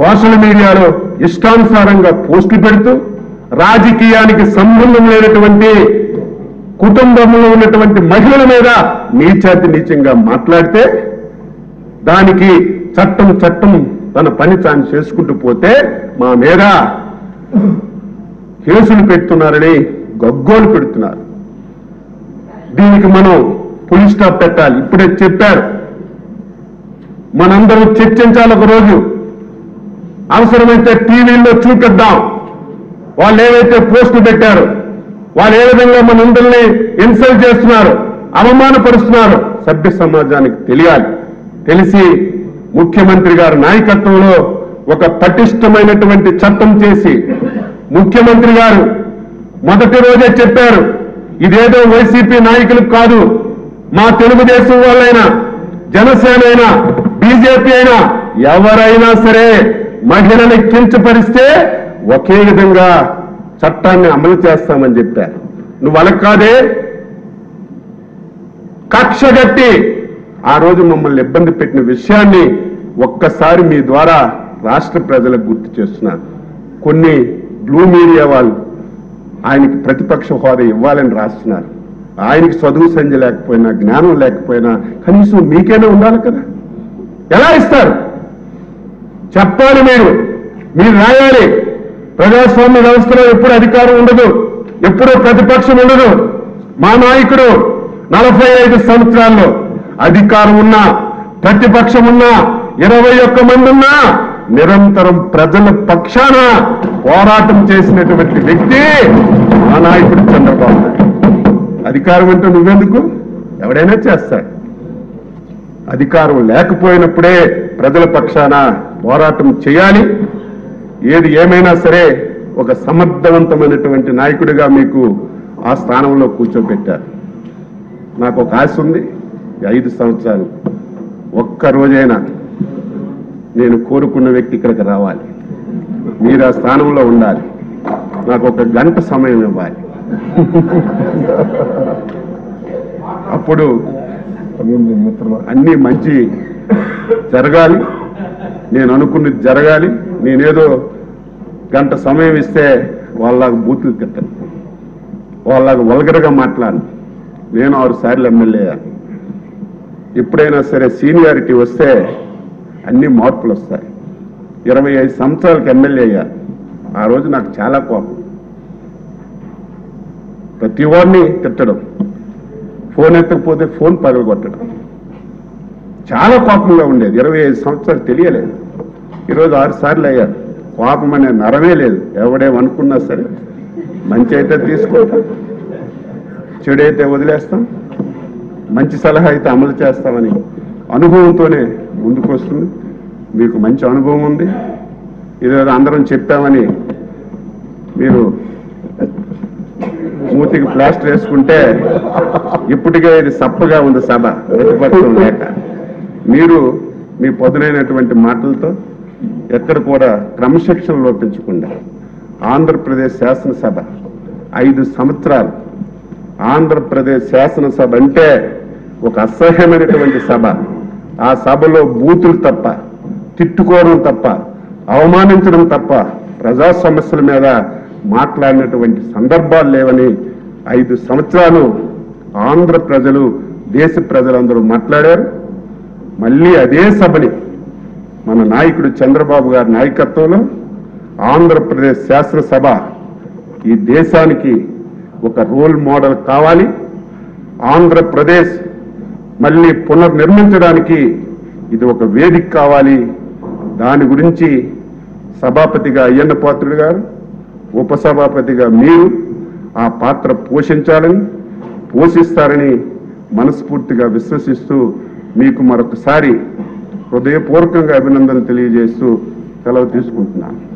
social మీడియాలో ఇష్టానుసారంగా పోస్టులు పెడుతూ రాజకీయానికి సంబంధం లేనటువంటి కుటుంబంలో ఉన్నటువంటి మహిళల మీద నీచాతి నీచంగా మాట్లాడితే దానికి చట్టం చట్టం తన పని తాను చేసుకుంటూ పోతే మా మీద కేసులు పెడుతున్నారని గగ్గోలు పెడుతున్నారు దీనికి మనం పులి స్టాప్ పెట్టాలి ఇప్పుడే చెప్పారు మనందరం చర్చించాలి ఒక రోజు అవసరమైతే టీవీల్లో చూపిద్దాం వాళ్ళు ఏవైతే పోస్టులు పెట్టారు వాళ్ళు ఏ విధంగా మనందరినీ ఇన్సల్ట్ చేస్తున్నారు అవమానపరుస్తున్నారు సభ్య సమాజానికి తెలియాలి తెలిసి ముఖ్యమంత్రి గారి నాయకత్వంలో ఒక పటిష్టమైనటువంటి చట్టం చేసి ముఖ్యమంత్రి గారు మొదటి రోజే చెప్పారు ఇదేదో వైసీపీ నాయకులకు కాదు మా తెలుగుదేశం వాళ్ళైనా జనసేన అయినా బీజేపీ అయినా ఎవరైనా సరే మహిళని కించపరిస్తే ఒకే విధంగా చట్టాన్ని అమలు చేస్తామని చెప్పారు నువ్వు అలా కాదే కక్ష గట్టి ఆ రోజు మమ్మల్ని ఇబ్బంది పెట్టిన విషయాన్ని ఒక్కసారి మీ ద్వారా రాష్ట్ర ప్రజలకు గుర్తు చేస్తున్నాను కొన్ని బ్లూ మీడియా వాళ్ళు ఆయనకి ప్రతిపక్ష హోదా ఇవ్వాలని రాస్తున్నారు ఆయనకి చదువు సంధ్య లేకపోయినా జ్ఞానం లేకపోయినా కనీసం మీకైనా ఉండాలి కదా ఎలా ఇస్తారు చెప్పాలి మీరు మీరు రాయాలి ప్రజాస్వామ్య వ్యవస్థలో ఎప్పుడు అధికారం ఉండదు ఎప్పుడు ప్రతిపక్షం ఉండదు మా నాయకుడు నలభై ఐదు సంవత్సరాల్లో అధికారం ఉన్నా ప్రతిపక్షం ఉన్నా ఇరవై ఒక్క మంది ఉన్నా నిరంతరం ప్రజల పక్షాన పోరాటం చేసినటువంటి వ్యక్తి మా నాయకుడు చంద్రబాబు నాయుడు అధికారం అంటే నువ్వెందుకు ఎవడైనా చేస్తాడు అధికారం లేకపోయినప్పుడే ప్రజల పక్షాన పోరాటం చేయాలి ఏది ఏమైనా సరే ఒక సమర్థవంతమైనటువంటి నాయకుడిగా మీకు ఆ స్థానంలో కూర్చోబెట్టారు నాకు ఒక ఆశ ఉంది ఈ ఐదు సంవత్సరాలు ఒక్క రోజైనా నేను కోరుకున్న వ్యక్తి ఇక్కడికి రావాలి మీరు ఆ స్థానంలో ఉండాలి నాకు ఒక గంట సమయం ఇవ్వాలి అప్పుడు అన్ని మంచి జరగాలి నేను అనుకున్నది జరగాలి నేనేదో గంట సమయం ఇస్తే వాళ్ళకు బూతులు తిట్టను వాళ్ళకు వల్గరగా మాట్లాడను నేను ఆరు సార్లు ఎమ్మెల్యే ఎప్పుడైనా సరే సీనియారిటీ వస్తే అన్ని మార్పులు వస్తాయి ఇరవై ఐదు సంవత్సరాలకు ఎమ్మెల్యే అయ్యాను ఆ రోజు నాకు చాలా కోపం ప్రతి వాడిని తిట్టడం ఫోన్ ఎత్తకపోతే ఫోన్ పగలగొట్టడం చాలా కోపంగా ఉండేది ఇరవై ఐదు సంవత్సరాలు తెలియలేదు ఈరోజు ఆరు సార్లు అయ్యారు కోపం అనే నరమే లేదు ఎవడేమనుకున్నా సరే మంచి అయితే తీసుకుంటాం చెడు అయితే వదిలేస్తాం మంచి సలహా అయితే అమలు చేస్తామని అనుభవంతోనే ముందుకు వస్తుంది మీకు మంచి అనుభవం ఉంది ఇదేదో అందరం చెప్పామని మీరు మూతికి ప్లాస్టర్ వేసుకుంటే ఇప్పటికే ఇది సప్పగా ఉంది సభ ప్రతిపక్షం లేక మీరు మీ పదునైనటువంటి మాటలతో ఎక్కడ కూడా క్రమశిక్షణ లోపించకుండా ఆంధ్రప్రదేశ్ శాసనసభ ఐదు సంవత్సరాలు ఆంధ్రప్రదేశ్ శాసనసభ అంటే ఒక అసహ్యమైనటువంటి సభ ఆ సభలో బూతులు తప్ప తిట్టుకోవడం తప్ప అవమానించడం తప్ప ప్రజా సమస్యల మీద మాట్లాడినటువంటి సందర్భాలు లేవని ఐదు సంవత్సరాలు ఆంధ్ర ప్రజలు దేశ ప్రజలందరూ మాట్లాడారు మళ్ళీ అదే సభని మన నాయకుడు చంద్రబాబు గారి నాయకత్వంలో ఆంధ్రప్రదేశ్ శాసనసభ ఈ దేశానికి ఒక రోల్ మోడల్ కావాలి ఆంధ్రప్రదేశ్ మళ్ళీ పునర్నిర్మించడానికి ఇది ఒక వేదిక కావాలి దాని గురించి సభాపతిగా అయ్యన్న పాత్రుడు గారు ఉపసభాపతిగా మీరు ఆ పాత్ర పోషించాలని పోషిస్తారని మనస్ఫూర్తిగా విశ్వసిస్తూ మీకు మరొకసారి హృదయపూర్వకంగా అభినందనలు తెలియజేస్తూ సెలవు తీసుకుంటున్నాను